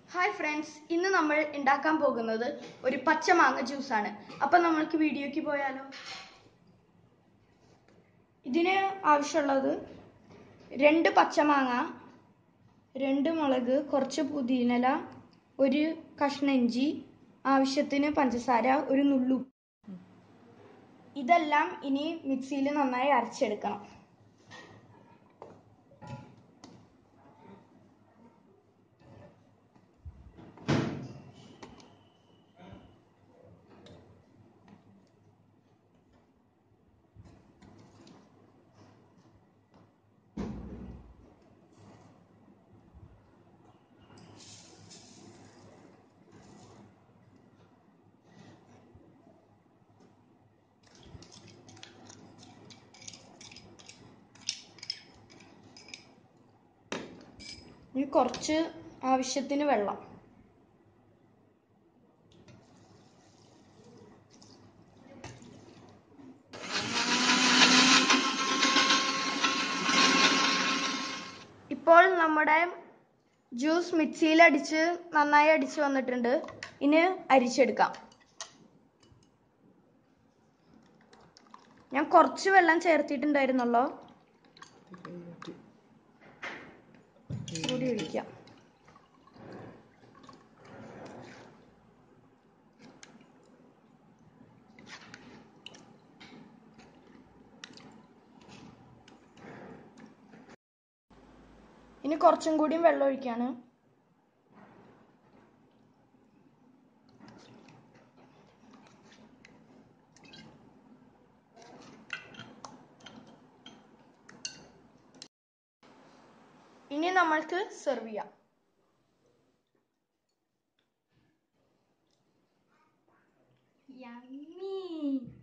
Hi friends ഇന്ന് നമ്മൾ ഉണ്ടാക്കാൻ പോകുന്നത് ഒരു പച്ചമാങ്ങ ജ്യൂസാണ് അപ്പം നമ്മൾക്ക് വീഡിയോയ്ക്ക് പോയാലോ ഇതിന് ആവശ്യമുള്ളത് രണ്ട് പച്ചമാങ്ങ രണ്ട് മുളക് കുറച്ച് പുതിനല ഒരു കഷ്ണം ഇഞ്ചി ആവശ്യത്തിന് പഞ്ചസാര ഒരു നുള്ളു ഇതെല്ലാം ഇനി മിക്സിയിൽ നന്നായി അരച്ചെടുക്കണം ഇനി കുറച്ച് ആവശ്യത്തിന് വെള്ളം ഇപ്പോൾ നമ്മുടെ ജ്യൂസ് മിക്സിയിൽ അടിച്ച് നന്നായി അടിച്ച് വന്നിട്ടുണ്ട് ഇനി അരിച്ചെടുക്കാം ഞാൻ കുറച്ച് വെള്ളം ചേർത്തിട്ടുണ്ടായിരുന്നുള്ളൂ കൂടി ഒഴിക്കാം ഇനി കുറച്ചും കൂടിയും വെള്ളം ഒഴിക്കാണ് ഇനി നമ്മൾക്ക് സെർവ് ചെയ്യാം Yummy.